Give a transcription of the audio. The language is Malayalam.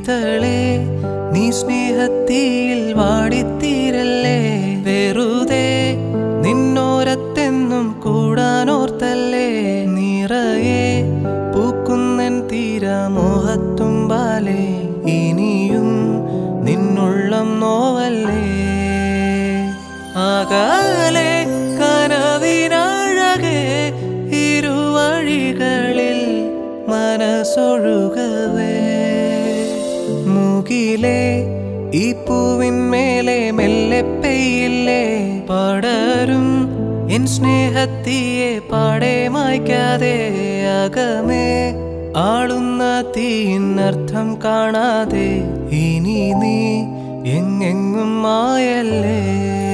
ഇതളെ നീ സ്നേഹത്തിയിൽ വാടിത്തീരല്ലേ വെറുതെ നിന്നോരത്തെന്നും കൂടാനോർത്തല്ലേ നിറയെ പൂക്കുന്നൻ തീരമോഹത്തുമ്പാലേ ഇനിയും നിന്നുള്ളം നോവല്ലേ അകലെ കനവിനഴകെ ഇരുവഴികളിൽ മനസ്സൊഴുകവേ മുകിലെ ഈ പൂവിന്മേലെ മെല്ലെ പെയ്യില്ലേ പടരും എൻ സ്നേഹത്തിയെ പാടെ മായ്ക്കാതെ അകമേ ആളുന്ന തീയിനർത്ഥം കാണാതെ ഇനി നീ എങ്ങെങ്ങും മായല്ലേ